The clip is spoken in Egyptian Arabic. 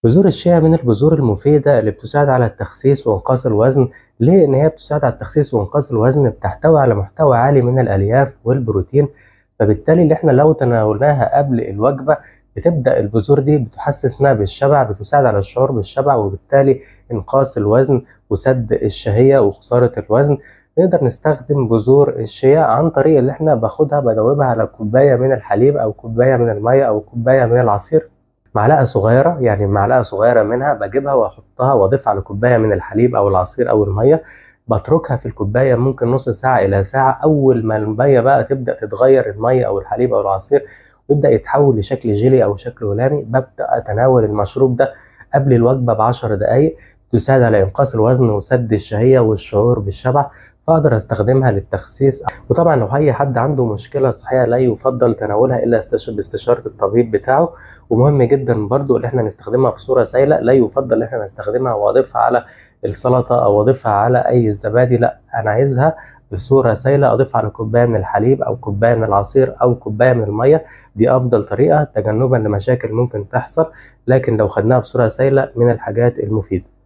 بذور الشيا من البذور المفيدة اللي بتساعد على التخسيس وإنقاص الوزن ليه؟ إن هي بتساعد على التخسيس وإنقاص الوزن بتحتوي على محتوى عالي من الألياف والبروتين فبالتالي اللي احنا لو تناولناها قبل الوجبة بتبدأ البذور دي بتحسسنا بالشبع بتساعد على الشعور بالشبع وبالتالي إنقاص الوزن وسد الشهية وخسارة الوزن نقدر نستخدم بذور الشيا عن طريق اللي احنا باخدها بدوبها على كوباية من الحليب أو كوباية من المية أو كوباية من العصير معلقة صغيرة يعني معلقة صغيرة منها بجيبها وأحطها وأضيفها على كوباية من الحليب أو العصير أو المية بتركها في الكوباية ممكن نص ساعة إلى ساعة أول ما المية بقى تبدأ تتغير المية أو الحليب أو العصير ويبدأ يتحول لشكل جيلي أو شكل هلامي ببدأ أتناول المشروب ده قبل الوجبة بعشر دقايق تساعد على إنقاص الوزن وسد الشهية والشعور بالشبع فأقدر أستخدمها للتخسيس وطبعا لو أي حد عنده مشكلة صحية لا يفضل تناولها إلا باستشارة الطبيب بتاعه ومهم جدا برضو إن إحنا نستخدمها في صورة سائلة لا يفضل إن إحنا نستخدمها وأضيفها على السلطة أو أضيفها على أي زبادي لا أنا عايزها بصورة سائلة أضيفها على كوباية من الحليب أو كوباية من العصير أو كوباية من المية دي أفضل طريقة تجنبا لمشاكل ممكن تحصل لكن لو خدناها بصورة سائلة من الحاجات المفيدة